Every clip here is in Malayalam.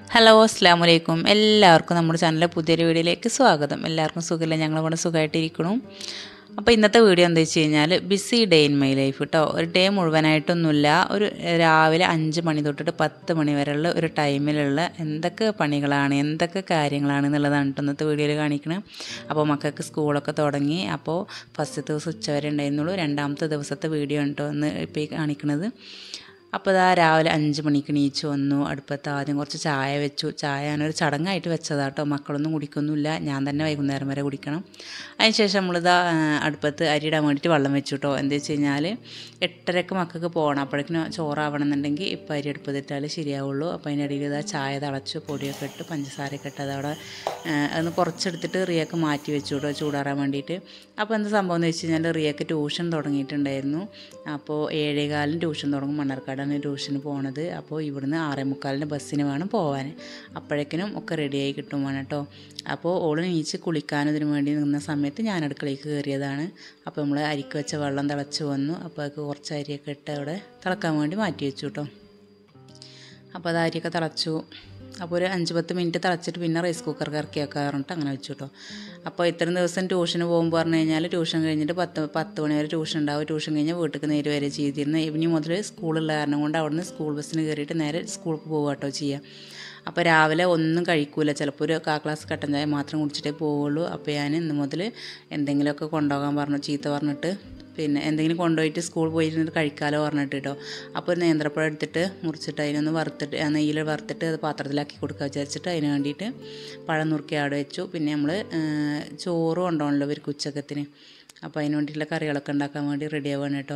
ഹലോ അസ്സാം വലൈക്കും എല്ലാവർക്കും നമ്മുടെ ചാനലിലെ പുതിയൊരു വീഡിയോയിലേക്ക് സ്വാഗതം എല്ലാവർക്കും സുഖമില്ല ഞങ്ങൾ ഇവിടെ സുഖമായിട്ടിരിക്കണം അപ്പോൾ ഇന്നത്തെ വീഡിയോ എന്താ വെച്ച് കഴിഞ്ഞാൽ busy day in my life കേട്ടോ ഒരു ഡേ മുഴുവനായിട്ടൊന്നുമില്ല ഒരു രാവിലെ അഞ്ച് മണി തൊട്ടിട്ട് പത്ത് മണി വരെയുള്ള ഒരു ടൈമിലുള്ള എന്തൊക്കെ പണികളാണ് എന്തൊക്കെ കാര്യങ്ങളാണ് എന്നുള്ളതാണ് കേട്ടോ ഇന്നത്തെ വീഡിയോയിൽ കാണിക്കുന്നത് അപ്പോൾ മക്കൾക്ക് സ്കൂളൊക്കെ തുടങ്ങി അപ്പോൾ ഫസ്റ്റ് ദിവസം ഉച്ച വരെ ഉണ്ടായിരുന്നുള്ളൂ രണ്ടാമത്തെ ദിവസത്തെ വീഡിയോ കേട്ടോ ഇന്ന് ഇപ്പോൾ ഈ കാണിക്കുന്നത് അപ്പോൾ ഇതാ രാവിലെ അഞ്ച് മണിക്ക് നീച്ച് വന്നു അടുപ്പത്ത് ആദ്യം കുറച്ച് ചായ വെച്ചു ചായ ഞാനൊരു ചടങ്ങായിട്ട് വെച്ചതാട്ടോ മക്കളൊന്നും കുടിക്കൊന്നുമില്ല ഞാൻ തന്നെ വൈകുന്നേരം വരെ കുടിക്കണം അതിനുശേഷം നമ്മളിതാ ആ, അടുപ്പത്ത് അരിയിടാൻ വേണ്ടിയിട്ട് വെള്ളം വെച്ചു കേട്ടോ എന്താ വെച്ച് കഴിഞ്ഞാൽ എട്ടരക്ക് മക്കൾക്ക് പോകണം അപ്പോഴേക്കിനും ചോറാവണം എന്നുണ്ടെങ്കിൽ ഇപ്പോൾ അരി അടുപ്പത്തിട്ടാൽ ശരിയാവുള്ളൂ അപ്പോൾ അതിൻ്റെ ഇടയിൽ ഇതാ ചായ തിളച്ചു പൊടിയൊക്കെ ഇട്ട് പഞ്ചസാരയൊക്കെ ഇട്ട് അതവിടെ ആ, അതൊന്ന് കുറച്ചെടുത്തിട്ട് റിയക്ക് മാറ്റി വെച്ചു കേട്ടോ ചൂടാറാൻ വേണ്ടിയിട്ട് അപ്പോൾ എന്താ സംഭവം എന്ന് വെച്ച് കഴിഞ്ഞാൽ റിയക്ക് ട്യൂഷൻ തുടങ്ങിയിട്ടുണ്ടായിരുന്നു അപ്പോൾ ഏഴേകാലിന് ട്യൂഷൻ തുടങ്ങും മണ്ണാർക്കാടാണ് ട്യൂഷന് പോണത് അപ്പോൾ ഇവിടുന്ന് ആറേ മുക്കാലിന് ബസ്സിന് വേണം പോകാൻ അപ്പോഴേക്കിനും ഒക്കെ റെഡിയായി കിട്ടും വേണം കേട്ടോ അപ്പോൾ ഓള് നീച്ച് കുളിക്കാനും ഇതിനു വേണ്ടി നിന്ന സമയത്ത് ഞാൻ അടുക്കളയ്ക്ക് കയറിയതാണ് അപ്പോൾ നമ്മൾ അരിക്ക് വെച്ച വെള്ളം തിളച്ച് വന്നു അപ്പോൾ അതൊക്കെ കുറച്ച് അരിയൊക്കെ ഇട്ട് അവിടെ തിളക്കാൻ വേണ്ടി മാറ്റി വെച്ചു കേട്ടോ അപ്പോൾ അത് അരിയൊക്കെ തിളച്ചു അപ്പോൾ ഒരു അഞ്ച് പത്ത് മിനിറ്റ് തിളച്ചിട്ട് പിന്നെ റൈസ് കുക്കർക്ക് ഇറക്കി വെക്കാൻ പറഞ്ഞിട്ട് അങ്ങനെ വെച്ചു കേട്ടോ അപ്പോൾ ഇത്രയും ദിവസം ട്യൂഷന് പോകുമ്പോൾ പറഞ്ഞു കഴിഞ്ഞാൽ ട്യൂഷൻ കഴിഞ്ഞിട്ട് പത്ത് പത്ത് മണി വരെ ട്യൂഷൻ ഉണ്ടാവും ട്യൂഷൻ കഴിഞ്ഞ് വീട്ടിൽ നേരെ വരെ ചെയ്തിരുന്നത് ഇനി മുതൽ സ്കൂളുള്ള കാരണം കൊണ്ട് അവിടുന്ന് സ്കൂൾ ബസ്സിന് കയറിയിട്ട് നേരെ സ്കൂൾക്ക് പോകുക കേട്ടോ ചെയ്യുക അപ്പോൾ രാവിലെ ഒന്നും കഴിക്കൂല ചിലപ്പോൾ ഒരു കാ ക്ലാസ് കട്ടൻ ചായ മാത്രം കുടിച്ചിട്ടേ പോവുള്ളൂ അപ്പോൾ ഞാൻ ഇന്ന് മുതൽ എന്തെങ്കിലുമൊക്കെ കൊണ്ടുപോകാൻ പറഞ്ഞു ചീത്ത പറഞ്ഞിട്ട് പിന്നെ എന്തെങ്കിലും കൊണ്ടുപോയിട്ട് സ്കൂളിൽ പോയിരുന്നിട്ട് കഴിക്കാലോ പറഞ്ഞിട്ട് കേട്ടോ അപ്പോൾ ഒരു നേന്ത്രപ്പഴം എടുത്തിട്ട് മുറിച്ചിട്ട് അതിനൊന്ന് വറുത്തിട്ട് ആ നെയ്യിൽ വറുത്തിട്ട് അത് പാത്രത്തിലാക്കി കൊടുക്കുക വിചാരിച്ചിട്ട് അതിന് വേണ്ടിയിട്ട് പഴം നുറുക്കി അവിടെ വെച്ചു പിന്നെ നമ്മൾ ചോറ് കൊണ്ടുപോകണല്ലോ ഇവർക്ക് ഉച്ചക്കത്തിന് അപ്പോൾ അതിന് വേണ്ടിയിട്ടുള്ള കറികളൊക്കെ ഉണ്ടാക്കാൻ വേണ്ടി റെഡി ആവുകയാണ് കേട്ടോ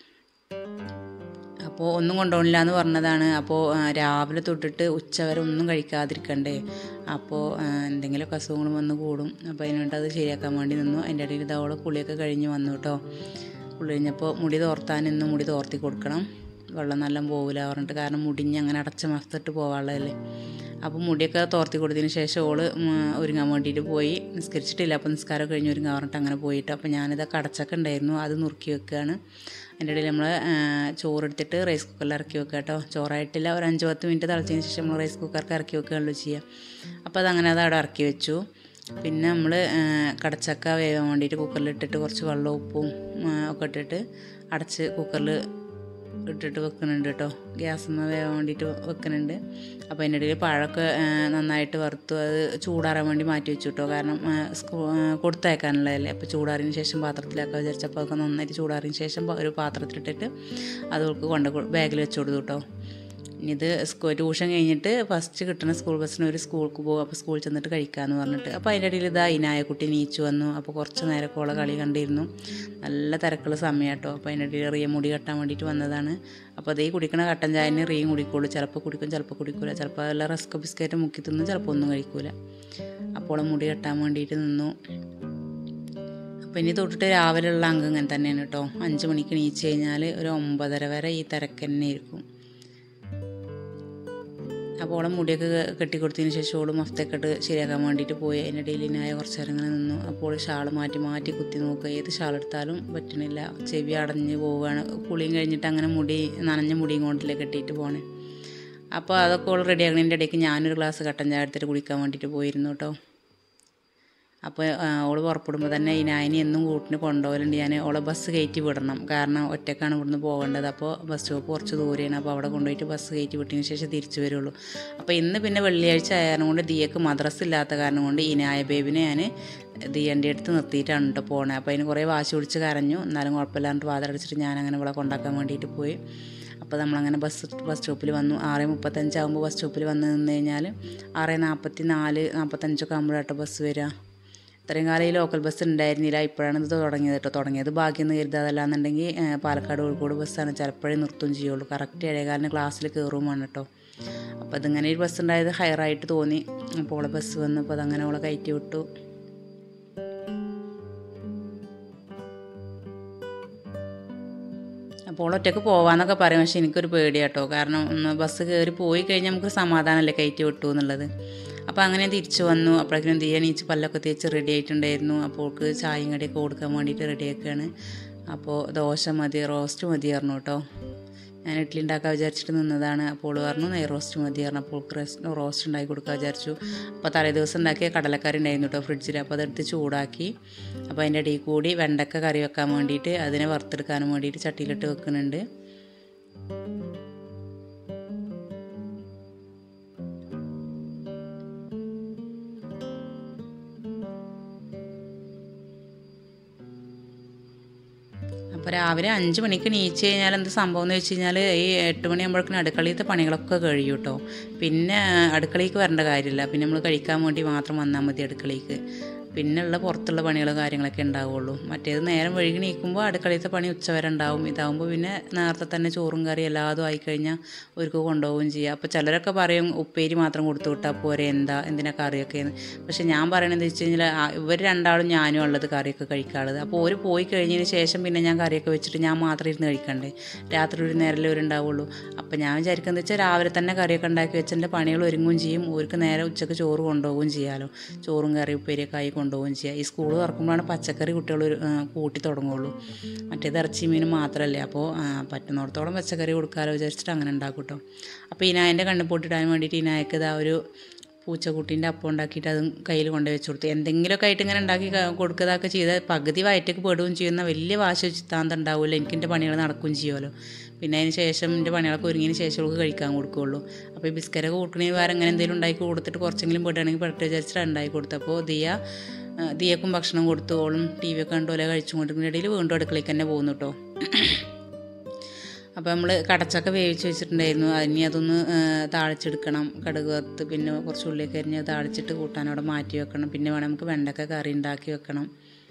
അപ്പോൾ ഒന്നും കൊണ്ടുപോകണില്ല എന്ന് പറഞ്ഞതാണ് അപ്പോൾ ആ, രാവിലെ തൊട്ടിട്ട് ഉച്ച വരെ ഒന്നും കഴിക്കാതിരിക്കണ്ടേ അപ്പോൾ ആ, എന്തെങ്കിലുമൊക്കെ അസുഖങ്ങൾ വന്ന് കൂടും അപ്പോൾ അതിനുവേണ്ടി അത് ശരിയാക്കാൻ വേണ്ടി നിന്നു അതിൻ്റെ ഇടയിൽ ഇതവളെ കുളിയൊക്കെ കഴിഞ്ഞ് വന്നു കേട്ടോ കുളി കഴിഞ്ഞപ്പോൾ മുടി തോർത്താൻ ഇന്ന് മുടി തോർത്തി കൊടുക്കണം വെള്ളം നല്ല പോകില്ല പറഞ്ഞിട്ട് കാരണം മുടിഞ്ഞ് അങ്ങനെ അടച്ച് മസ്തിട്ട് പോകാനുള്ളതല്ലേ അപ്പോൾ മുടിയൊക്കെ തോർത്തി കൊടുത്തതിന് ശേഷം ഓള് ഉം, ഒരുങ്ങാൻ വേണ്ടിയിട്ട് പോയി നിസ്കരിച്ചിട്ടില്ല അപ്പോൾ നിസ്കാരം കഴിഞ്ഞ് ഒരുങ്ങാൻ പറഞ്ഞിട്ട് അങ്ങനെ പോയിട്ട് അപ്പോൾ ഞാനിതൊക്കെ അടച്ചൊക്കെ ഉണ്ടായിരുന്നു അത് നുറുക്കി വെക്കുകയാണ് അതിൻ്റെ ഇടയിൽ നമ്മൾ ചോറെടുത്തിട്ട് റൈസ് കുക്കറിൽ ഇറക്കി വെക്കുക കേട്ടോ ചോറായിട്ടില്ല ഒരു അഞ്ച് പത്ത് മിനിറ്റ് തിളച്ചതിന് ശേഷം നമ്മൾ റൈസ് കുക്കർക്ക് ഇറക്കി വെക്കുകയുള്ളൂ ചെയ്യുക അപ്പോൾ അതങ്ങനെ അത് അവിടെ ഇറക്കി വെച്ചു പിന്നെ നമ്മൾ കടച്ചക്ക വേവാൻ വേണ്ടിയിട്ട് കുക്കറിൽ ഇട്ടിട്ട് കുറച്ച് വെള്ളവും ഉപ്പും ആ, ഒക്കെ ഇട്ടിട്ട് അടച്ച് കുക്കറിൽ ഇട്ടിട്ട് വെക്കുന്നുണ്ട് കേട്ടോ ഗ്യാസിന്മ വേവാൻ വേണ്ടിയിട്ട് വെക്കുന്നുണ്ട് അപ്പോൾ അതിൻ്റെ ഇടയിൽ പഴമൊക്കെ ആ, നന്നായിട്ട് വറുത്തു അത് ചൂടാറാൻ വേണ്ടി മാറ്റി വെച്ചു കേട്ടോ കാരണം ആ, സ്കൂ ആ, കൊടുത്തയക്കാനുള്ളതല്ലേ അപ്പോൾ ചൂടാറിന് ശേഷം പാത്രത്തിലാക്കാൻ വിചാരിച്ചപ്പോൾ അതൊക്കെ നന്നായിട്ട് ചൂടാറിന് ശേഷം ഒരു പാത്രത്തിലിട്ടിട്ട് അത് അവൾക്ക് കൊണ്ട് ബാഗിൽ വെച്ച് കൊടുത്തു കേട്ടോ ഇനി ഇത് സ്കൂ ട്യൂഷൻ കഴിഞ്ഞിട്ട് ഫസ്റ്റ് കിട്ടുന്ന സ്കൂൾ ബസ്സിന് ഒരു സ്കൂൾക്ക് പോകും അപ്പോൾ സ്കൂളിൽ ചെന്നിട്ട് കഴിക്കാമെന്ന് പറഞ്ഞിട്ട് അപ്പോൾ അതിൻ്റെ ഇടയിൽ ഇതാ ഇനായ കുട്ടി നീച്ചു വന്നു അപ്പോൾ കുറച്ച് നേരം കോള കളി കണ്ടിരുന്നു നല്ല തിരക്കുള്ള സമയം കേട്ടോ അപ്പോൾ അതിൻ്റെ ഇടയിൽ റിയ മുടി കെട്ടാൻ വേണ്ടിയിട്ട് വന്നതാണ് അപ്പോൾ അതേ കുടിക്കണ കട്ടൻ ചായനെ റിയും കുടിക്കുള്ളൂ ചിലപ്പോൾ കുടിക്കും ചിലപ്പോൾ കുടിക്കൂല ചിലപ്പോൾ അതെല്ലാം റസ്ക് ബിസ്ക്കറ്റ് മുക്കി തിന്നും ചിലപ്പോൾ ഒന്നും കഴിക്കൂല അപ്പോൾ അവളെ മുടി കെട്ടാൻ വേണ്ടിയിട്ട് നിന്നു അപ്പോൾ ഇനി തൊട്ടിട്ട് രാവിലെയുള്ള അംഗം ഇങ്ങനെ തന്നെയാണ് കേട്ടോ അഞ്ച് മണിക്ക് നീച്ച് കഴിഞ്ഞാൽ ഒരു ഒമ്പതര വരെ ഈ തിരക്ക് തന്നെ ആയിരിക്കും അപ്പോൾ ഓളെ മുടിയൊക്കെ കെട്ടി കൊടുത്തതിന് ശേഷം ഓള് മഫ്തൊക്കെ ഇട്ട് ശരിയാക്കാൻ വേണ്ടിയിട്ട് പോയി അതിൻ്റെ ഡെയിലിനായ കുറച്ച് നേരം ഇങ്ങനെ നിന്നു അപ്പോൾ ഷാൾ മാറ്റി മാറ്റി കുത്തി നോക്കുക ഏത് ഷാൾ എടുത്താലും പറ്റണില്ല ചെവി അടഞ്ഞ് പോവുകയാണ് കുളിയും കഴിഞ്ഞിട്ട് അങ്ങനെ മുടി നനഞ്ഞ മുടിയും കൊണ്ടല്ലേ കെട്ടിയിട്ട് പോണേ അപ്പോൾ അതൊക്കെ ഓൾ റെഡി ആകുന്നതിൻ്റെ ഇടയ്ക്ക് ഞാനൊരു ഗ്ലാസ് കട്ടൻ ചായ എടുത്തിട്ട് കുടിക്കാൻ വേണ്ടിയിട്ട് പോയിരുന്നു കേട്ടോ അപ്പോൾ ഓൾ പുറപ്പെടുമ്പോൾ തന്നെ ഈ നായനി എന്നും കൂട്ടിന് കൊണ്ടുപോകലുണ്ട് ഞാൻ ഓളെ ബസ് കയറ്റി വിടണം കാരണം ഒറ്റക്കാണ് ഇവിടുന്ന് പോകേണ്ടത് അപ്പോൾ ബസ് സ്റ്റോപ്പ് കുറച്ച് ദൂരെയാണ് അപ്പോൾ അവിടെ കൊണ്ടുപോയിട്ട് ബസ് കയറ്റി വിട്ടതിന് ശേഷം തിരിച്ചു വരുള്ളൂ അപ്പോൾ ഇന്ന് പിന്നെ വെള്ളിയാഴ്ച ആയ കാരണം കൊണ്ട് ദിയക്ക് മദ്രസ് ഇല്ലാത്ത കാരണം കൊണ്ട് ഈ നായ ബേബിനെ ഞാൻ ദിയൻ്റെ അടുത്ത് നിർത്തിയിട്ടാണ് കേട്ടോ പോണേ അപ്പോൾ അതിന് കുറേ വാശി പിടിച്ച് കരഞ്ഞു എന്നാലും കുഴപ്പമില്ലാണ്ട് വാതിലടച്ചിട്ട് ഞാൻ അങ്ങനെ ഇവിടെ കൊണ്ടാക്കാൻ വേണ്ടിയിട്ട് പോയി അപ്പോൾ നമ്മളങ്ങനെ ബസ് ബസ് സ്റ്റോപ്പിൽ വന്നു ആറ് മുപ്പത്തഞ്ചാകുമ്പോൾ ബസ് സ്റ്റോപ്പിൽ വന്ന് നിന്ന് കഴിഞ്ഞാൽ ആറ് നാൽപ്പത്തി നാല് നാൽപ്പത്തഞ്ചൊക്കെ ആകുമ്പോഴാട്ടോ ബസ് വരിക ഇത്രയും കാലം ഈ ലോക്കൽ ബസ് ഉണ്ടായിരുന്നില്ല ഇപ്പോഴാണ് ഇത് തുടങ്ങിയത് കേട്ടോ തുടങ്ങിയത് ബാക്കി എന്ന് കരുതുക അതല്ലാന്നുണ്ടെങ്കിൽ ഏഹ്, പാലക്കാട് കോഴിക്കോട് ബസ്സാണ് ചിലപ്പോഴേ നിർത്തും ചെയ്യുള്ളൂ കറക്റ്റ് ഏഴേകാലിന് ക്ലാസ്സിൽ കയറും വേണം കേട്ടോ അപ്പോൾ അതിങ്ങനെ ഒരു ബസ് ഉണ്ടായത് ഹയറായിട്ട് തോന്നി അപ്പോൾ ഓളെ ബസ് വന്നു അപ്പോൾ അതങ്ങനെ ഓളെ കയറ്റി വിട്ടു അപ്പോൾ ഒറ്റയ്ക്ക് പോവാന്നൊക്കെ പറയും പക്ഷേ എനിക്കൊരു പേടിയാട്ടോ കാരണം ഒന്ന് ബസ് കയറി പോയി കഴിഞ്ഞാൽ നമുക്ക് സമാധാനമല്ലേ കയറ്റി വിട്ടു എന്നുള്ളത് അപ്പോൾ അങ്ങനെ തിരിച്ചു വന്നു അപ്പോഴേക്കും തീയ നീച്ച് പല്ലൊക്കെ തേച്ച് റെഡി ആയിട്ടുണ്ടായിരുന്നു അപ്പോൾ അവൾക്ക് ചായയും കടിയൊക്കെ കൊടുക്കാൻ വേണ്ടിയിട്ട് റെഡിയാക്കുകയാണ് അപ്പോൾ ദോശ മതി റോസ്റ്റ് മതി പറഞ്ഞു കേട്ടോ ഞാൻ ഇഡ്ഡലി ഉണ്ടാക്കാൻ വിചാരിച്ചിട്ട് നിന്നതാണ് അപ്പോൾ പറഞ്ഞു നെയ് റോസ്റ്റ് മതി പറഞ്ഞു അപ്പോൾ റോസ്റ്റ് ഉണ്ടാക്കി കൊടുക്കാൻ വിചാരിച്ചു അപ്പോൾ തലേ ദിവസം ഉണ്ടാക്കിയ കടലക്കറി ഉണ്ടായിരുന്നു കേട്ടോ ഫ്രിഡ്ജിൽ അപ്പോൾ അതെടുത്ത് ചൂടാക്കി അപ്പോൾ അതിൻ്റെ ഇടയിൽ കൂടി വെണ്ടക്ക കറി വെക്കാൻ വേണ്ടിയിട്ട് അതിനെ വറുത്തെടുക്കാനും വേണ്ടിയിട്ട് ചട്ടിയിലിട്ട് വെക്കുന്നുണ്ട് അപ്പോൾ രാവിലെ അഞ്ച് മണിക്ക് നീച്ച് കഴിഞ്ഞാൽ എന്ത് സംഭവം എന്ന് വെച്ച് കഴിഞ്ഞാൽ ഈ എട്ട് മണിയാകുമ്പോഴേക്കും അടുക്കളയിലത്തെ പണികളൊക്കെ കഴിയും കേട്ടോ പിന്നെ അടുക്കളയ്ക്ക് വരേണ്ട കാര്യമില്ല പിന്നെ നമ്മൾ കഴിക്കാൻ വേണ്ടി മാത്രം വന്നാൽ മതി അടുക്കളയ്ക്ക് പിന്നെയുള്ള പുറത്തുള്ള പണികളും കാര്യങ്ങളൊക്കെ ഉണ്ടാവുള്ളൂ മറ്റേത് നേരം വഴുകി നീക്കുമ്പോൾ അടുക്കളയിലത്തെ പണി ഉച്ചവരെ ഉണ്ടാവും ഇതാവുമ്പോൾ പിന്നെ നേരത്തെ തന്നെ ചോറും കറി എല്ലാതും ആയിക്കഴിഞ്ഞാൽ അവർക്ക് കൊണ്ടുപോവുകയും ചെയ്യുക അപ്പോൾ ചിലരൊക്കെ പറയും ഉപ്പേരി മാത്രം കൊടുത്തു വിട്ടാൽ പോരെ എന്താ എന്തിനാ കറിയൊക്കെ എന്ന് പക്ഷെ ഞാൻ പറയണത് വെച്ച് കഴിഞ്ഞാൽ ആ, ഇവർ രണ്ടാളും ഞാനും ഉള്ളത് കറിയൊക്കെ കഴിക്കാറുള്ളത് അപ്പോൾ ഒരു പോയി കഴിഞ്ഞതിന് ശേഷം പിന്നെ ഞാൻ കറിയൊക്കെ വെച്ചിട്ട് ഞാൻ മാത്രം ഇരുന്ന് കഴിക്കണ്ടേ രാത്രി ഒരു നേരമല്ലേ ഒരു ഉണ്ടാവുള്ളൂ അപ്പോൾ ഞാൻ വിചാരിക്കുന്നത് വെച്ചാൽ രാവിലെ തന്നെ കറിയൊക്കെ ഉണ്ടാക്കി വെച്ചെൻ്റെ പണികൾ ഒരുങ്ങുകയും ചെയ്യും അവർക്ക് നേരെ ഉച്ചക്ക് ചോറ് കൊണ്ടുപോവുകയും ചെയ്യാമല്ലോ ചോറും കറി ഉപ്പേരിയൊക്കെ ആയി കൊണ്ടുപോവുകയും ചെയ്യാം ഈ സ്കൂൾ തുറക്കുമ്പോഴാണ് പച്ചക്കറി കുട്ടികൾ ഒരു, ആ, കൂട്ടി തുടങ്ങുള്ളൂ മറ്റേത് ഇറച്ചി മീനും മാത്രമല്ലേ അപ്പോൾ ആ, പറ്റുന്നിടത്തോളം പച്ചക്കറി കൊടുക്കാമല്ലോ വിചാരിച്ചിട്ട് അങ്ങനെ ഉണ്ടാക്കും കേട്ടോ അപ്പോൾ ഇനായൻ്റെ കണ്ണ് പൊട്ടിടാൻ വേണ്ടിയിട്ട് ഇനായക്ക് ഇതാ ഒരു പൂച്ചക്കുട്ടീൻ്റെ അപ്പം ഉണ്ടാക്കിയിട്ട് അതും കയ്യിൽ കൊണ്ട് വെച്ച് കൊടുത്തു എന്തെങ്കിലുമൊക്കെ ആയിട്ട് ഇങ്ങനെ ഉണ്ടാക്കി ക- കൊടുക്കുകയൊക്കെ ചെയ്താൽ പകുതി വയറ്റക്ക് പെടുകയും ചെയ്യുന്ന വലിയ വാശി ചിത്താന്തം ഉണ്ടാവില്ല എനിക്ക് എൻ്റെ പണികൾ നടക്കുകയും ചെയ്യുമല്ലോ പിന്നെ അതിന് ശേഷം എൻ്റെ പണികളൊക്കെ ഒരുങ്ങിയതിന് ശേഷം അവൾക്ക് കഴിക്കാൻ കൊടുക്കുകയുള്ളൂ അപ്പോൾ ഈ ബിസ്ക്കറ്റൊക്കെ കൊടുക്കണമെങ്കിൽ വേറെ അങ്ങനെ എന്തെങ്കിലും ഉണ്ടാക്കി കൊടുത്തിട്ട് കുറച്ചെങ്കിലും പെടുകയാണെങ്കിൽ പെട്ടെ വിചാരിച്ചിട്ട് ഉണ്ടാക്കി കൊടുത്തപ്പോൾ ദിയ ആ, ദിയക്കും ഭക്ഷണം കൊടുത്തു ഓളും ടി വി ഒക്കെ കണ്ടു പോലെ കഴിച്ചുകൊണ്ടിരിക്കുന്ന ഇടയിൽ വീണ്ടും അടുക്കളയ്ക്ക് തന്നെ പോകുന്നു കേട്ടോ അപ്പോൾ നമ്മൾ കടച്ചക്ക വേവിച്ച് വെച്ചിട്ടുണ്ടായിരുന്നു അതിനി അതൊന്ന് ആ, താളിച്ചെടുക്കണം കടുക് വറുത്ത് പിന്നെ കുറച്ച് ഉള്ളിയൊക്കെ അരിഞ്ഞ് അത് താളിച്ചിട്ട് കൂട്ടാൻ അവിടെ മാറ്റി വെക്കണം പിന്നെ വേണം നമുക്ക് വെണ്ടക്ക കറി ഉണ്ടാക്കി വെക്കണം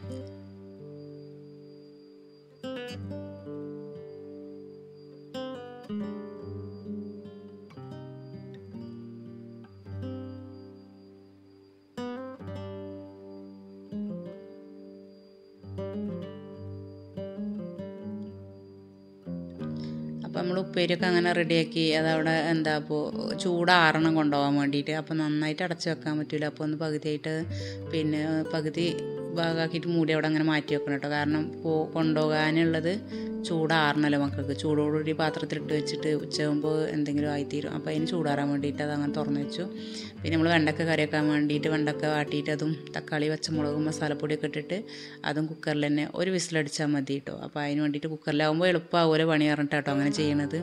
അപ്പോൾ നമ്മൾ ഉപ്പേരിയൊക്കെ അങ്ങനെ റെഡിയാക്കി അതവിടെ എന്താ അപ്പോൾ ചൂടാറണം കൊണ്ടുപോകാൻ വേണ്ടിയിട്ട് അപ്പോൾ നന്നായിട്ട് അടച്ച് വെക്കാൻ പറ്റില്ല അപ്പോൾ ഒന്ന് പകുതിയായിട്ട് പിന്നെ പകുതി ഭാഗമാക്കിയിട്ട് മൂടി അവിടെ അങ്ങനെ മാറ്റി വെക്കണം കേട്ടോ കാരണം പോ കൊണ്ടുപോകാനുള്ളത് ചൂടാറണല്ലോ മക്കൾക്ക് ചൂടോടുകൂടി പാത്രത്തിലിട്ട് വെച്ചിട്ട് ഉച്ചയാകുമ്പോൾ എന്തെങ്കിലും ആയിത്തീരും അപ്പോൾ അതിന് ചൂടാറാൻ വേണ്ടിയിട്ട് അത് അങ്ങനെ തുറന്ന് വെച്ചു പിന്നെ നമ്മൾ വെണ്ടക്ക കറി വെക്കാൻ വേണ്ടിയിട്ട് വെണ്ടക്ക വാട്ടിയിട്ട് അതും തക്കാളി പച്ചമുളകും മസാലപ്പൊടിയൊക്കെ ഇട്ടിട്ട് അതും കുക്കറിൽ തന്നെ ഒരു വിസിലടിച്ചാൽ മതി കേട്ടോ അപ്പോൾ അതിന് വേണ്ടിയിട്ട് കുക്കറിലാവുമ്പോൾ എളുപ്പമാവുമല്ലോ പണി പറഞ്ഞിട്ട് കേട്ടോ അങ്ങനെ ചെയ്യണത്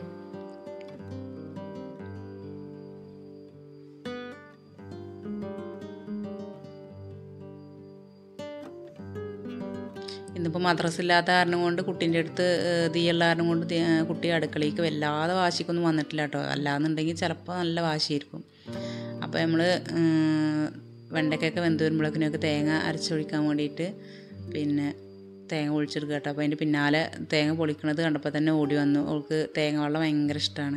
ഇന്നിപ്പോൾ മദ്രസ ഇല്ലാത്ത കാരണം കൊണ്ട് കുട്ടീൻ്റെ അടുത്ത് ഏഹ്, തീയുള്ള കാരണം കൊണ്ട് തീ- ഏഹ്, കുട്ടി അടുക്കളയ്ക്ക് വല്ലാതെ വാശിക്കൊന്നും വന്നിട്ടില്ല കേട്ടോ അല്ലാന്നുണ്ടെങ്കിൽ ചിലപ്പോൾ നല്ല വാശിയായിരിക്കും അപ്പോൾ നമ്മൾ വെണ്ടയ്ക്കൊക്കെ വെന്ത് വരുമ്പോഴേക്കിനൊക്കെ തേങ്ങ അരച്ചൊഴിക്കാൻ വേണ്ടിയിട്ട് പിന്നെ തേങ്ങ ഒഴിച്ചെടുക്കുക കേട്ടോ അപ്പോൾ അതിൻ്റെ പിന്നാലെ തേങ്ങ പൊളിക്കണത് കണ്ടപ്പോൾ തന്നെ ഓടി വന്നു അവൾക്ക് തേങ്ങ വെള്ളം ഭയങ്കര ഇഷ്ടമാണ്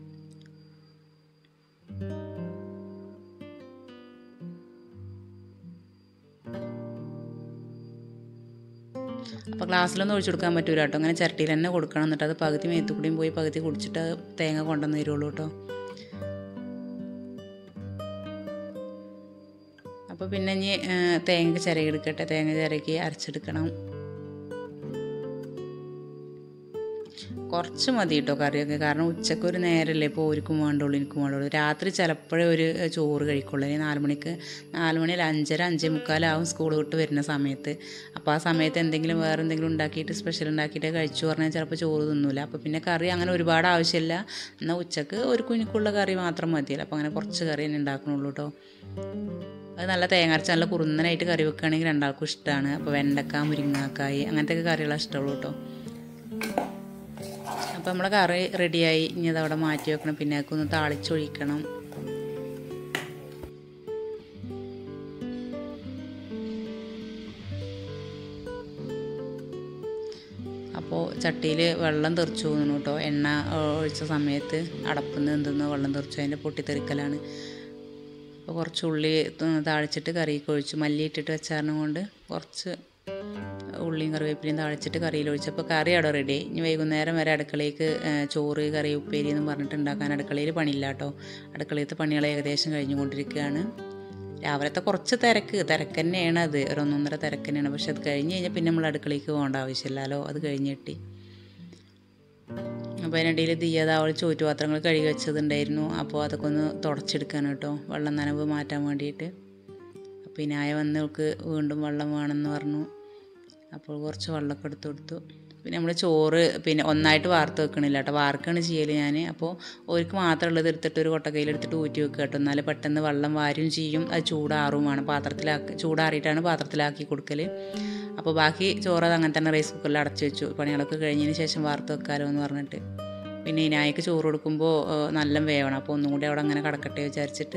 അപ്പോൾ ഗ്ലാസ്സിലൊന്നും ഒഴിച്ചു കൊടുക്കാൻ പറ്റൂല കേട്ടോ അങ്ങനെ ചിരട്ടിയിൽ തന്നെ കൊടുക്കണം എന്നിട്ട് അത് പകുതി മേത്തുകൂടിയും പോയി പകുതി കുടിച്ചിട്ട് അത് തേങ്ങ കൊണ്ടുവന്ന് തരുള്ളൂ കേട്ടോ അപ്പോൾ പിന്നെ ഇനി ഏഹ്, തേങ്ങ ചിരകി എടുക്കട്ടെ തേങ്ങ ചിരകി അരച്ചെടുക്കണം കുറച്ച് മതി കേട്ടോ കറിയൊക്കെ കാരണം ഉച്ചയ്ക്ക് ഒരു നേരമല്ലേ ഇപ്പോൾ ഒരുക്കും വേണ്ടുള്ളൂ എനിക്കും വേണ്ടുള്ളൂ രാത്രി ചിലപ്പോഴേ ഒരു ഏഹ്, ചോറ് കഴിക്കുള്ളൂ ഇനി നാല് മണിക്ക് നാല് മണി അല്ല അഞ്ചര അഞ്ചേ മുക്കാലാവും സ്കൂൾ വിട്ട് വരുന്ന സമയത്ത് അപ്പോൾ ആ സമയത്ത് എന്തെങ്കിലും വേറെ എന്തെങ്കിലും ഉണ്ടാക്കിയിട്ട് സ്പെഷ്യൽ ഉണ്ടാക്കിയിട്ട് കഴിച്ചു പറഞ്ഞാൽ ചിലപ്പോൾ ചോറ് തിന്നൂല അപ്പോൾ പിന്നെ കറി അങ്ങനെ ഒരുപാട് ആവശ്യമില്ല എന്നാൽ ഉച്ചക്ക് ഒരു കുഞ്ഞിക്കുള്ള കറി മാത്രം മതിയല്ലോ അപ്പോൾ അങ്ങനെ കുറച്ച് കറി തന്നെ ഉണ്ടാക്കണുള്ളൂ കേട്ടോ അത് നല്ല തേങ്ങ അരച്ച് നല്ല കുറുന്നനായിട്ട് കറി വെക്കുകയാണെങ്കിൽ രണ്ടാൾക്കും ഇഷ്ടമാണ് അപ്പോൾ വെണ്ടക്ക മുരിങ്ങാക്കായി അങ്ങനത്തെ ഒക്കെ കറികളാണ് ഇഷ്ടമുള്ളൂ കേട്ടോ അപ്പോൾ നമ്മളെ കറി റെഡിയായി ഇനി അത് അവിടെ മാറ്റി വെക്കണം പിന്നെ അതൊക്കെ ഒന്ന് താളിച്ചൊഴിക്കണം അപ്പോൾ ചട്ടിയിൽ വെള്ളം തെറിച്ചു തോന്നുന്നു കേട്ടോ എണ്ണ ഒഴിച്ച സമയത്ത് അടപ്പിന്ന് എന്തെന്നോ വെള്ളം തെറിച്ചു അതിൻ്റെ പൊട്ടിത്തെറിക്കലാണ് അപ്പോൾ കുറച്ച് ഉള്ളി ത- താളിച്ചിട്ട് കറിക്ക് ഒഴിച്ചു മല്ലി ഇട്ടിട്ട് വെച്ചാരണം കൊണ്ട് കുറച്ച് ഉള്ളിയും കറിവേപ്പിലയും താളിച്ചിട്ട് കറിയിൽ ഒഴിച്ചപ്പോൾ കറി അവിടെ റെഡി ഇനി വൈകുന്നേരം വരെ അടുക്കളയ്ക്ക് ഏഹ്, ചോറ് കറി ഉപ്പേരി എന്നും പറഞ്ഞിട്ട് ഉണ്ടാക്കാൻ അടുക്കളയിൽ പണിയില്ല കേട്ടോ അടുക്കളയിലത്തെ പണികൾ ഏകദേശം കഴിഞ്ഞുകൊണ്ടിരിക്കുകയാണ് രാവിലത്തെ കുറച്ച് തിരക്ക് തിരക്ക് തന്നെയാണ് അത് ഒരു ഒന്നൊന്നര തിരക്ക് തന്നെയാണ് പക്ഷെ അത് കഴിഞ്ഞ് കഴിഞ്ഞാൽ പിന്നെ നമ്മൾ അടുക്കളയ്ക്ക് പോകേണ്ട ആവശ്യമില്ലല്ലോ അത് കഴിഞ്ഞിട്ട് അപ്പോൾ അതിനിടയിൽ തീയത അവൾ ചോറ്റുപാത്രങ്ങൾ കഴുകി വെച്ചതുണ്ടായിരുന്നു അപ്പോൾ അതൊക്കെ ഒന്ന് തുടച്ചെടുക്കാൻ കേട്ടോ വെള്ളം നനവ് മാറ്റാൻ വേണ്ടിയിട്ട് അപ്പോൾ ഇനായ വന്ന് അവൾക്ക് വീണ്ടും വെള്ളം വേണമെന്ന് പറഞ്ഞു അപ്പോൾ കുറച്ച് വെള്ളമൊക്കെ എടുത്ത് കൊടുത്തു പിന്നെ നമ്മൾ ചോറ് പിന്നെ ഒന്നായിട്ട് വാർത്ത് വെക്കണില്ല കേട്ടോ വാർക്കാണ് ചെയ്യൽ ഞാൻ അപ്പോൾ അവർക്ക് മാത്രമുള്ളത് എടുത്തിട്ട് ഒരു കൊട്ടക്കയിലെടുത്തിട്ട് ഊറ്റി വെക്കുക കേട്ടോ എന്നാലും പെട്ടെന്ന് വെള്ളം വാരും ചെയ്യും അത് ചൂടാറും വേണം പാത്രത്തിലാക്കി ചൂടാറിയിട്ടാണ് പാത്രത്തിലാക്കി കൊടുക്കൽ അപ്പോൾ ബാക്കി ചോറ് അത് അങ്ങനെ തന്നെ റൈസ് കുക്കറിൽ അടച്ചു വെച്ചു പണികളൊക്കെ കഴിഞ്ഞതിന് ശേഷം വാർത്ത് വെക്കാമല്ലോ എന്ന് പറഞ്ഞിട്ട് പിന്നെ ഇനായിക്ക് ചോറ് കൊടുക്കുമ്പോൾ നല്ല വേവണം അപ്പോൾ ഒന്നും കൂടി അവിടെ അങ്ങനെ കിടക്കട്ടെ വിചാരിച്ചിട്ട്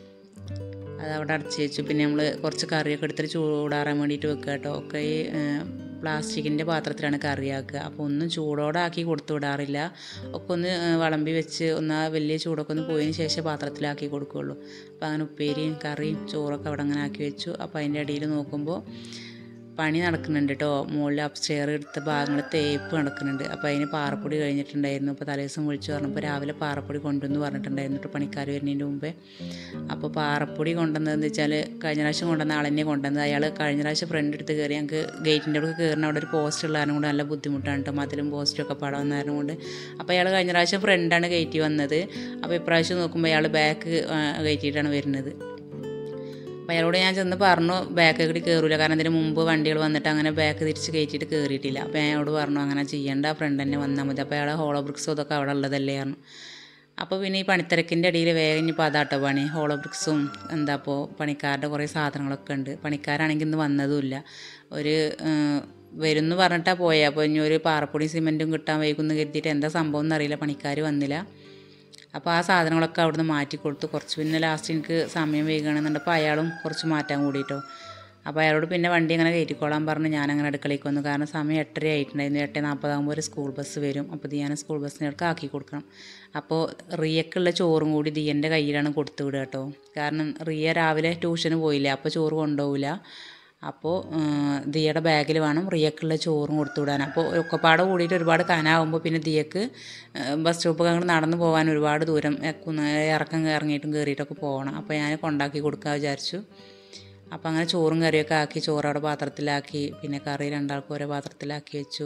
അത് അവിടെ അടച്ച് വെച്ചു പിന്നെ നമ്മൾ കുറച്ച് കറിയൊക്കെ എടുത്തിട്ട് ചൂടാറാൻ വേണ്ടിയിട്ട് വെക്കുക കേട്ടോ ഒക്കെ ഈ പ്ലാസ്റ്റിക്കിൻ്റെ പാത്രത്തിലാണ് കറിയാക്കുക അപ്പോൾ ഒന്നും ചൂടോടെ ആക്കി കൊടുത്തു വിടാറില്ല ഒക്കെ ഒന്ന് ഏ, വിളമ്പി വെച്ച് ഒന്ന് ആ വലിയ ചൂടൊക്കെ ഒന്ന് പോയതിന് ശേഷം പാത്രത്തിലാക്കി കൊടുക്കുകയുള്ളൂ അപ്പോൾ അങ്ങനെ ഉപ്പേരിയും കറിയും ചോറൊക്കെ അവിടെ അങ്ങനെ ആക്കി വെച്ചു അപ്പോൾ അതിൻ്റെ ഇടയിൽ നോക്കുമ്പോൾ പണി നടക്കുന്നുണ്ട് കേട്ടോ മുകളിൽ അപ്സ്റ്റെയർ എടുത്ത ഭാഗങ്ങൾ തേപ്പ് നടക്കുന്നുണ്ട് അപ്പോൾ അതിന് പാറപ്പൊടി കഴിഞ്ഞിട്ടുണ്ടായിരുന്നു അപ്പോൾ തലേദിവസം വിളിച്ചു പറഞ്ഞപ്പോൾ രാവിലെ പാറപ്പൊടി കൊണ്ടുവന്ന് പറഞ്ഞിട്ടുണ്ടായിരുന്നു കേട്ടോ പണിക്കാർ വരുന്നതിൻ്റെ മുമ്പേ അപ്പോൾ പാറപ്പൊടി കൊണ്ടുവന്നതെന്ന് വെച്ചാൽ കഴിഞ്ഞ പ്രാവശ്യം കൊണ്ടുവന്ന ആൾ തന്നെ കൊണ്ടുവന്നത് അയാൾ കഴിഞ്ഞ പ്രാവശ്യം ഫ്രണ്ട് എടുത്ത് കയറി ഞങ്ങൾക്ക് ഗേറ്റിൻ്റെ അവിടെ കയറുന്ന അവിടെ ഒരു പോസ്റ്റ് ഉള്ള കാരണം കൊണ്ട് നല്ല ബുദ്ധിമുട്ടാണ് കേട്ടോ മതിലും പോസ്റ്റും ഒക്കെ പടം വന്ന കാരണം കൊണ്ട് അപ്പോൾ അയാൾ കഴിഞ്ഞ പ്രാവശ്യം ഫ്രണ്ടാണ് കയറ്റി വന്നത് അപ്പോൾ ഇപ്രാവശ്യം നോക്കുമ്പോൾ അയാൾ ബാക്ക് കയറ്റിയിട്ടാണ് വരുന്നത് അപ്പോൾ അയാളോട് ഞാൻ ചെന്ന് പറഞ്ഞു ബാക്ക് കൂടി കയറില്ല കാരണം ഇതിന് മുമ്പ് വണ്ടികൾ വന്നിട്ട് അങ്ങനെ ബാക്ക് തിരിച്ച് കയറ്റിയിട്ട് കയറിയിട്ടില്ല അപ്പോൾ ഞാൻ അയാളോട് പറഞ്ഞു അങ്ങനെ ചെയ്യേണ്ട ഫ്രണ്ട് തന്നെ വന്നാൽ മതി അപ്പോൾ അയാളെ ഹോളോ ബ്രിക്സും ഇതൊക്കെ അവിടെ ഉള്ളതല്ലേ പറഞ്ഞു അപ്പോൾ പിന്നെ ഈ പണിത്തിരക്കിൻ്റെ ഇടയിൽ വേഗം ഇനിയിപ്പോൾ അതാട്ടോ പണി ഹോളോ ബ്രിക്സും എന്താ ഇപ്പോൾ പണിക്കാരുടെ കുറേ സാധനങ്ങളൊക്കെ ഉണ്ട് പണിക്കാരാണെങ്കിൽ ഇന്ന് വന്നതുമില്ല ഒരു വരും എന്ന് പറഞ്ഞിട്ടാണ് പോയത് അപ്പോൾ ഇനി ഒരു പാറപ്പൊടി സിമെൻറ്റും കിട്ടാൻ വൈകുന്നു കരുതിയിട്ട് എന്താ സംഭവം എന്നറിയില്ല പണിക്കാർ വന്നില്ല അപ്പോൾ ആ സാധനങ്ങളൊക്കെ അവിടുന്ന് മാറ്റി കൊടുത്തു കുറച്ച് പിന്നെ ലാസ്റ്റ് എനിക്ക് സമയം വൈകണമെന്നുണ്ടപ്പോൾ അയാളും കുറച്ച് മാറ്റാൻ കൂടിയിട്ടോ അപ്പോൾ അയാളോട് പിന്നെ വണ്ടി അങ്ങനെ കയറ്റിക്കോളാൻ പറഞ്ഞ് ഞാനങ്ങനെ അടുക്കളയ്ക്ക് വന്നു കാരണം സമയം എട്ടര ആയിട്ടുണ്ടായിരുന്നു എട്ട് നാൽപ്പതാകുമ്പോൾ ഒരു സ്കൂൾ ബസ് വരും അപ്പോൾ ദിയാനെ സ്കൂൾ ബസ്സിനടുക്ക് ആക്കി കൊടുക്കണം അപ്പോൾ റിയക്കുള്ള ചോറും കൂടി ദിയൻ്റെ കയ്യിലാണ് കൊടുത്തു വിടുക കേട്ടോ കാരണം റിയ രാവിലെ ട്യൂഷന് പോയില്ല അപ്പോൾ ചോറ് കൊണ്ടുപോകില്ല അപ്പോൾ ദിയയുടെ ബാഗിൽ വേണം റിയക്കുള്ള ചോറും കൊടുത്തു വിടാൻ അപ്പോൾ ഒക്കെപ്പാടെ കൂടിയിട്ട് ഒരുപാട് കനാകുമ്പോൾ പിന്നെ ദിയക്ക് ബസ് സ്റ്റോപ്പ് അങ്ങോട്ട് നടന്നു പോകാൻ ഒരുപാട് ദൂരം കുന്ന് ഇറക്കം ഇറങ്ങിയിട്ടും കയറിയിട്ടൊക്കെ പോകണം അപ്പോൾ ഞാൻ കൊണ്ടാക്കി കൊടുക്കാൻ വിചാരിച്ചു അപ്പോൾ അങ്ങനെ ചോറും കറിയൊക്കെ ആക്കി ചോറ് അവിടെ പാത്രത്തിലാക്കി പിന്നെ കറി രണ്ടാൾക്കും ഓരോ പാത്രത്തിലാക്കി വെച്ചു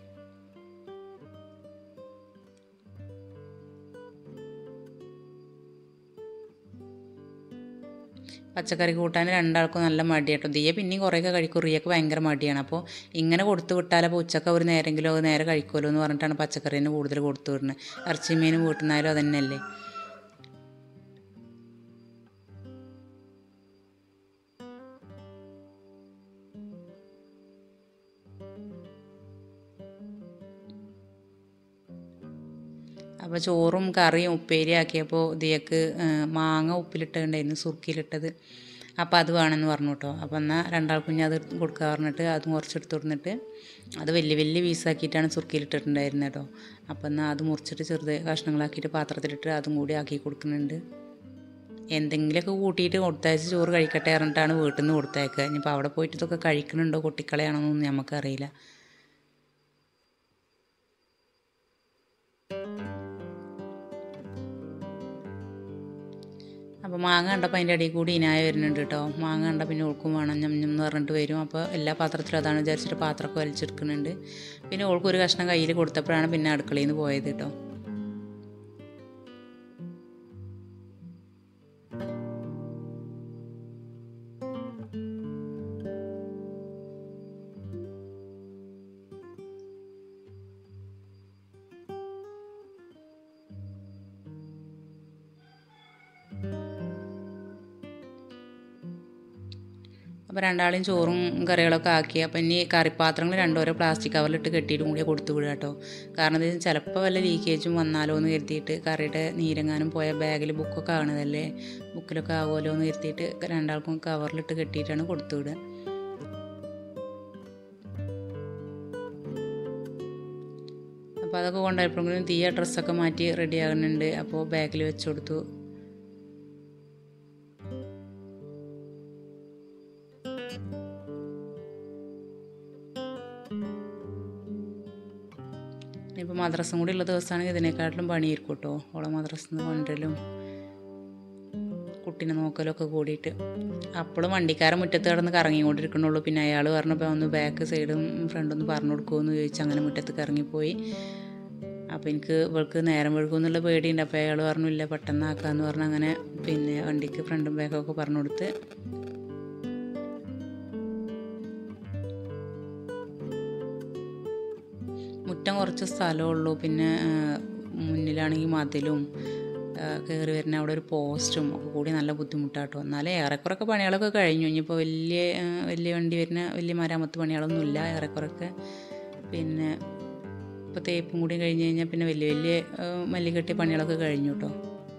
പച്ചക്കറി കൂട്ടാൻ രണ്ടാൾക്കും നല്ല മടിയാട്ടോ ദിയ പിന്നെയും കുറേയൊക്കെ കഴിക്കും റിയൊക്കെ ഭയങ്കര മടിയാണ് അപ്പോൾ ഇങ്ങനെ കൊടുത്തു വിട്ടാൽ അപ്പോൾ ഉച്ചക്ക് ഒരു നേരെങ്കിലും അത് നേരെ കഴിക്കുമല്ലോ എന്ന് പറഞ്ഞിട്ടാണ് പച്ചക്കറീനെ കൂടുതൽ കൊടുത്തു വിടുന്നത് ഇറച്ചി മീനും വീട്ടിൽ നിന്നായാലും അതന്നെയല്ലേ അപ്പോൾ ചോറും കറിയും ഉപ്പേരി ആക്കിയപ്പോൾ ദിയക്ക് മാങ്ങ ഉപ്പിലിട്ടുണ്ടായിരുന്നു സുർക്കിയിലിട്ടത് അപ്പോൾ അത് വേണമെന്ന് പറഞ്ഞു കേട്ടോ അപ്പോൾ എന്നാൽ രണ്ടാൾക്കും ഞാൻ അത് കൊടുക്കുക പറഞ്ഞിട്ട് അതും കുറച്ചെടുത്ത് കൊടുത്തിട്ട് അത് വലിയ വലിയ പീസാക്കിയിട്ടാണ് സുർക്കിയിലിട്ടിട്ടുണ്ടായിരുന്നത് കേട്ടോ അപ്പോൾ എന്നാൽ അത് മുറിച്ചിട്ട് ചെറുത് കഷ്ണങ്ങളാക്കിയിട്ട് പാത്രത്തിലിട്ട് അതും കൂടി ആക്കി കൊടുക്കുന്നുണ്ട് എന്തെങ്കിലുമൊക്കെ കൂട്ടിയിട്ട് കൊടുത്തയച്ച് ചോറ് കഴിക്കട്ടെ പറഞ്ഞിട്ടാണ് വീട്ടിൽ നിന്ന് കൊടുത്തയക്കുക ഇനിയിപ്പോൾ അവിടെ പോയിട്ട് ഇതൊക്കെ കഴിക്കണുണ്ടോ കുട്ടിക്കളയാണോന്നൊന്നും നമുക്കറിയില്ല അപ്പോൾ മാങ്ങ കണ്ടപ്പോൾ അതിൻ്റെ ഇടയിൽ കൂടി ഇനായ വരുന്നുണ്ട് കേട്ടോ മാങ്ങ കണ്ട പിന്നെ ഓൾക്കും വേണം ഞം ഞം എന്ന് പറഞ്ഞിട്ട് വരും അപ്പോൾ എല്ലാ പാത്രത്തിലും അതാണ് വിചാരിച്ചിട്ട് പാത്രമൊക്കെ വലിച്ചെടുക്കുന്നുണ്ട് പിന്നെ ഓൾക്ക് ഒരു കഷ്ണം കയ്യിൽ കൊടുത്തപ്പോഴാണ് പിന്നെ അടുക്കളയിൽ നിന്ന് പോയത് കേട്ടോ അപ്പോൾ രണ്ടാളും ചോറും കറികളൊക്കെ ആക്കി അപ്പോൾ ഇനി കറിപ്പാത്രങ്ങൾ രണ്ടോരോ പ്ലാസ്റ്റിക് കവറിലിട്ട് കെട്ടിയിട്ടും കൂടി കൊടുത്തു വിടുക കേട്ടോ കാരണം ഇത് ചിലപ്പോൾ വല്ല ലീക്കേജും വന്നാലോ എന്ന് കരുതിയിട്ട് കറിയുടെ നീരെങ്ങാനും പോയ ബാഗിൽ ബുക്കൊക്കെ ആണതല്ലേ ബുക്കിലൊക്കെ ആവുമല്ലോ എന്ന് കരുതിയിട്ട് രണ്ടാൾക്കും കവറിലിട്ട് കെട്ടിയിട്ടാണ് കൊടുത്തു വിടുക അപ്പോൾ അതൊക്കെ കൊണ്ടുപോയപ്പോഴെങ്കിലും തീയ ഡ്രസ്സൊക്കെ മാറ്റി റെഡി ആകുന്നുണ്ട് അപ്പോൾ ബാഗിൽ വെച്ച് കൊടുത്തു ഇനിയിപ്പോൾ മദ്രസും കൂടി ഉള്ള ദിവസമാണെങ്കിൽ ഇതിനെക്കാട്ടിലും പണിയായിരിക്കും കേട്ടോ ഓളെ മദ്രസിൽ നിന്ന് കൊണ്ടുവരലും കുട്ടീനെ നോക്കലും ഒക്കെ കൂടിയിട്ട് അപ്പോഴും വണ്ടിക്കാരൻ മുറ്റത്ത് കിടന്ന് കറങ്ങിക്കൊണ്ടിരിക്കണുള്ളൂ പിന്നെ അയാൾ പറഞ്ഞപ്പോൾ ഒന്ന് ബാക്ക് സൈഡും ഫ്രണ്ടൊന്ന് പറഞ്ഞു കൊടുക്കുമെന്ന് ചോദിച്ച് അങ്ങനെ മുറ്റത്ത് കറങ്ങിപ്പോയി അപ്പോൾ എനിക്ക് ഇവൾക്ക് നേരം വഴുകും എന്നുള്ള പേടിയുണ്ട് അപ്പോൾ അയാൾ പറഞ്ഞു ഇല്ല പെട്ടെന്ന് ആക്കാമെന്ന് പറഞ്ഞ് അങ്ങനെ പിന്നെ വണ്ടിക്ക് ഫ്രണ്ടും ബാക്കൊക്കെ പറഞ്ഞു കൊടുത്ത് മുറ്റം കുറച്ച് സ്ഥലമുള്ളൂ പിന്നെ ആ, മുന്നിലാണെങ്കിൽ മതിലും കയറി വരുന്ന അവിടെ ഒരു പോസ്റ്റും ഒക്കെ കൂടി നല്ല ബുദ്ധിമുട്ടാട്ടോ എന്നാലും ഏറെക്കുറൊക്കെ പണികളൊക്കെ കഴിഞ്ഞു ഇനിയിപ്പോൾ വലിയ ആ, വലിയ വണ്ടി വരുന്ന വലിയ മരാമത്ത് പണികളൊന്നുമില്ല ഏറെക്കുറൊക്കെ പിന്നെ ഇപ്പോൾ തേപ്പും കൂടി കഴിഞ്ഞ് കഴിഞ്ഞാൽ പിന്നെ വലിയ വലിയ ആ, മല്ലികെട്ടിയ പണികളൊക്കെ കഴിഞ്ഞു കേട്ടോ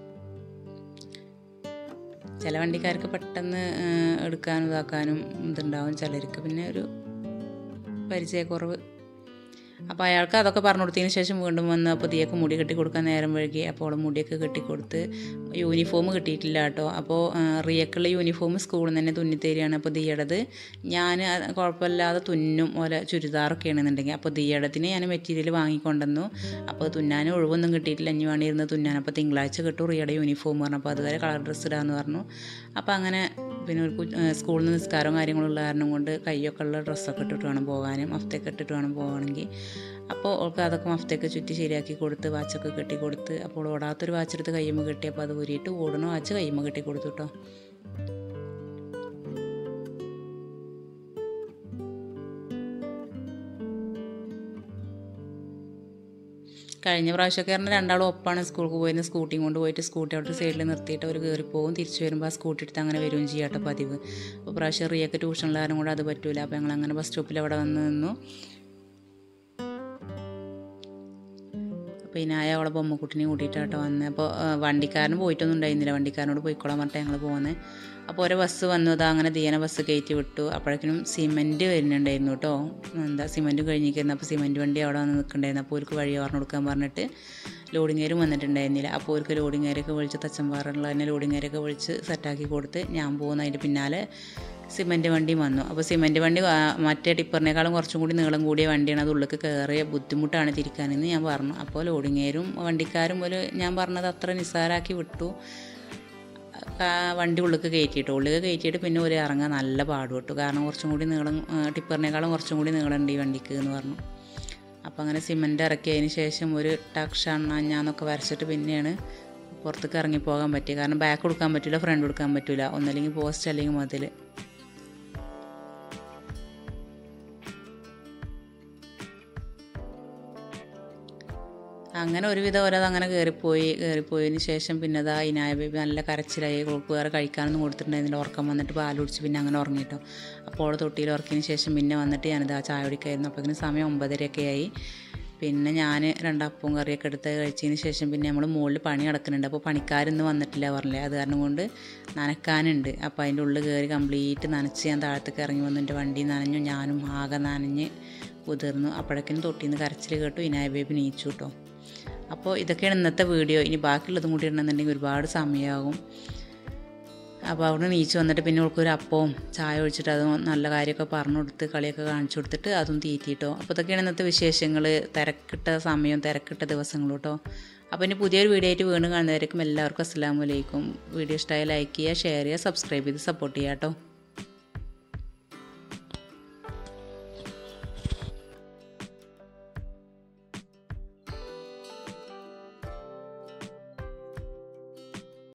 ചില വണ്ടിക്കാർക്ക് പെട്ടെന്ന് ആ, എടുക്കാനും ഇതാക്കാനും ഇതുണ്ടാവും ചിലർക്ക് പിന്നെ ഒരു പരിചയക്കുറവ് അപ്പോൾ അയാൾക്ക് അതൊക്കെ പറഞ്ഞു കൊടുത്തതിന് ശേഷം വീണ്ടും വന്ന് അപ്പോൾ ദിയൊക്കെ മുടി കെട്ടി കൊടുക്കാൻ നേരം വഴുകി അപ്പോൾ അവൾ മുടിയൊക്കെ കെട്ടിക്കൊടുത്ത് യൂണിഫോം കിട്ടിയിട്ടില്ല കേട്ടോ അപ്പോൾ ആ, റിയക്കുള്ള യൂണിഫോം സ്കൂളിൽ നിന്ന് തന്നെ തുന്നിത്തരികയാണ് അപ്പോൾ ദിയടത് ഞാൻ അത് കുഴപ്പമില്ലാതെ തുന്നും ഓല ചുരിദാറൊക്കെ ആണെന്നുണ്ടെങ്കിൽ അപ്പോൾ ദിയടത്തിന് ഞാൻ മെറ്റീരിയൽ വാങ്ങിക്കൊണ്ടുവന്നു അപ്പോൾ തുന്നാൻ ഒഴിവൊന്നും കിട്ടിയിട്ടില്ല അഞ്ഞു വേണ്ടിയിരുന്ന് തുന്നാൻ അപ്പോൾ തിങ്കളാഴ്ച കിട്ടും റിയയുടെ യൂണിഫോം പറഞ്ഞു അപ്പോൾ അതുവരെ കളർ ഡ്രസ്സ് ഇടാമെന്ന് പറഞ്ഞു അപ്പോൾ അങ്ങനെ പിന്നെ ഒരു കു- ഏഹ് സ്കൂളിൽ നിന്ന് നിസ്കാരവും കാര്യങ്ങളുള്ള കാരണം കൊണ്ട് കയ്യൊക്കെ ഉള്ള ഡ്രസ്സൊക്കെ ഇട്ടിട്ട് വേണം പോകാനും മഫ്തയൊക്കെ ഇട്ടിട്ട് വേണം പോകണമെങ്കിൽ അപ്പോൾ അവൾക്ക് അതൊക്കെ മഫ്തയൊക്കെ ചുറ്റി ശരിയാക്കി കൊടുത്ത് വാച്ചൊക്കെ കെട്ടി കൊടുത്ത് അപ്പോൾ ഓടാത്തൊരു വാച്ചെടുത്ത് കയ്യുമ്പോൾ കെട്ടി അപ്പോൾ അത് ഊരിയിട്ട് ഓടണ വാച്ച് കയ്യുമ്പോൾ കെട്ടി കൊടുത്തു കേട്ടോ കഴിഞ്ഞ പ്രാവശ്യമൊക്കെ പറഞ്ഞാൽ രണ്ടാളും ഒപ്പാണ് സ്കൂൾക്ക് പോയിരുന്ന സ്കൂട്ടിയും കൊണ്ട് പോയിട്ട് സ്കൂട്ടി അവിടെ സൈഡിൽ നിർത്തിയിട്ട് അവർ കയറി പോകും തിരിച്ച് വരുമ്പോൾ ആ സ്കൂട്ടി എടുത്ത് അങ്ങനെ വരികയും ചെയ്യാട്ടോ പതിവ് അപ്പോൾ പ്രാവശ്യം റിയൊക്കെ ട്യൂഷനിലാരും കൂടെ അത് പറ്റൂല അപ്പോൾ ഞങ്ങൾ അങ്ങനെ ബസ് സ്റ്റോപ്പിൽ അവിടെ വന്ന് നിന്നു പിന്നെ ആയ അവളെ ബൊമ്മക്കുട്ടിനെ കൂട്ടിയിട്ടാട്ടോ വന്നത് അപ്പോൾ വണ്ടിക്കാരൻ പോയിട്ടൊന്നും ഉണ്ടായിരുന്നില്ല വണ്ടിക്കാരനോട് പോയിക്കോളാൻ പറഞ്ഞിട്ട് ഞങ്ങൾ പോകുന്നത് അപ്പോൾ ഒരു ബസ് വന്നു അതാ അങ്ങനെ ദിയന ബസ് കയറ്റി വിട്ടു അപ്പോഴേക്കും സിമൻറ്റ് വരുന്നുണ്ടായിരുന്നു കേട്ടോ എന്താ സിമൻറ്റ് കഴിഞ്ഞിരിക്കുന്നു അപ്പോൾ സിമൻറ്റ് വണ്ടി അവിടെ വന്ന് നിൽക്കണ്ടായിരുന്നു അപ്പോൾ അവർക്ക് വഴി പറഞ്ഞു കൊടുക്കാൻ പറഞ്ഞിട്ട് ലോഡിങ്ങേരും വന്നിട്ടുണ്ടായിരുന്നില്ല അപ്പോൾ അവർക്ക് ലോഡിങ്ങേരൊക്കെ വിളിച്ച് തച്ചമ്പാറുള്ള തന്നെ ലോഡിങ്ങേരൊക്കെ വിളിച്ച് സെറ്റാക്കി കൊടുത്ത് ഞാൻ പോകുന്ന അതിൻ്റെ പിന്നാലെ സിമൻറ്റ് വണ്ടി വന്നു അപ്പോൾ സിമൻറ്റ് വണ്ടി ആ, മറ്റേ ടിപ്പറിനേക്കാളും കുറച്ചും കൂടി നീളം കൂടിയ വണ്ടിയാണ് അത് ഉള്ളിലേക്ക് കയറിയ ബുദ്ധിമുട്ടാണ് തിരിക്കാനെന്ന് ഞാൻ പറഞ്ഞു അപ്പോൾ ലോഡിങ്ങേരും വണ്ടിക്കാരും ഒരു ഞാൻ പറഞ്ഞത് അത്ര നിസ്സാരാക്കി വിട്ടു കാ- വണ്ടി ഉള്ളിലേക്ക് കയറ്റിയിട്ട് ഉള്ളിലേക്ക് കയറ്റിയിട്ട് പിന്നെ ഒരു ഇറങ്ങാൻ നല്ല പാട് വിട്ടു കാരണം കുറച്ചും കൂടി നീളം ആ, ടിപ്പറിനേക്കാളും കുറച്ചും കൂടി നീളമുണ്ട് ഈ വണ്ടിക്ക് എന്ന് പറഞ്ഞു അപ്പോൾ അങ്ങനെ സിമൻറ്റ് ഇറക്കിയതിന് ശേഷം ഒരു ടക്ഷ അണ്ണാഞ്ഞാന്നൊക്കെ വരച്ചിട്ട് പിന്നെയാണ് പുറത്തേക്ക് ഇറങ്ങി പോകാൻ പറ്റിയത് കാരണം ബാക്ക് കൊടുക്കാൻ പറ്റില്ല ഫ്രണ്ട് കൊടുക്കാൻ പറ്റില്ല ഒന്നല്ലെങ്കിൽ പോസ്റ്റ് അല്ലെങ്കിൽ മതിൽ അങ്ങനെ ഒരുവിധം ഓരോ അങ്ങനെ കയറിപ്പോയി കയറിപ്പോയതിന് ശേഷം പിന്നെ അതാ ഇനായ ബേബി നല്ല കരച്ചിലായി ഓൾക്ക് വേറെ കഴിക്കാനൊന്നും കൊടുത്തിട്ടുണ്ടായിരുന്നില്ല ഉറക്കം വന്നിട്ട് പാൽ കുടിച്ച് പിന്നെ അങ്ങനെ ഉറങ്ങിട്ടോ അപ്പോൾ അവൾ തൊട്ടിയിൽ ഉറക്കിയതിന് ശേഷം പിന്നെ വന്നിട്ട് ഞാനിതാ ചായ കുടിക്കായിരുന്നു അപ്പോൾ ഇതിന് സമയം ഒമ്പതരയൊക്കെ ആയി പിന്നെ ഞാൻ രണ്ടപ്പവും കറിയൊക്കെ എടുത്ത് കഴിച്ചതിന് ശേഷം പിന്നെ നമ്മൾ മുകളിൽ പണി കിടക്കുന്നുണ്ട് അപ്പോൾ പണിക്കാരൊന്നും വന്നിട്ടില്ല പറഞ്ഞില്ലേ അത് കാരണം കൊണ്ട് നനക്കാനുണ്ട് അപ്പോൾ അതിൻ്റെ ഉള്ളിൽ കയറി കംപ്ലീറ്റ് നനച്ച് ഞാൻ താഴത്തേക്ക് ഇറങ്ങി വന്നു എൻ്റെ വണ്ടി നനഞ്ഞു ഞാനും ആകെ നനഞ്ഞ് കുതിർന്നു അപ്പോഴേക്കും തൊട്ടിന്ന് കരച്ചിൽ കേട്ടു ഇനായ ബേബി നീച്ചു കേട്ടോ അപ്പോൾ ഇതൊക്കെയാണ് ഇന്നത്തെ വീഡിയോ ഇനി ബാക്കിയുള്ളതും കൂടി ഇടണമെന്നുണ്ടെങ്കിൽ ഒരുപാട് സമയമാകും അപ്പോൾ അവിടെ നീച്ച് വന്നിട്ട് പിന്നെ അവൾക്കൊരു അപ്പവും ചായ ഒഴിച്ചിട്ട് അതും നല്ല കാര്യമൊക്കെ പറഞ്ഞു കൊടുത്ത് കളിയൊക്കെ കാണിച്ചു കൊടുത്തിട്ട് അതും തീറ്റിട്ടോ അപ്പോൾ ഇതൊക്കെയാണ് ഇന്നത്തെ വിശേഷങ്ങൾ തിരക്കിട്ട സമയം തിരക്കിട്ട ദിവസങ്ങളും കേട്ടോ അപ്പോൾ ഇനി പുതിയൊരു വീഡിയോ ആയിട്ട് വീണ്ടും കാണുന്നവരേക്കും എല്ലാവർക്കും അസ്സാം വലൈക്കും വീഡിയോ ഇഷ്ടമായി ലൈക്ക് ചെയ്യുക ഷെയർ ചെയ്യുക സബ്സ്ക്രൈബ് ചെയ്ത് സപ്പോർട്ട് ചെയ്യുക കേട്ടോ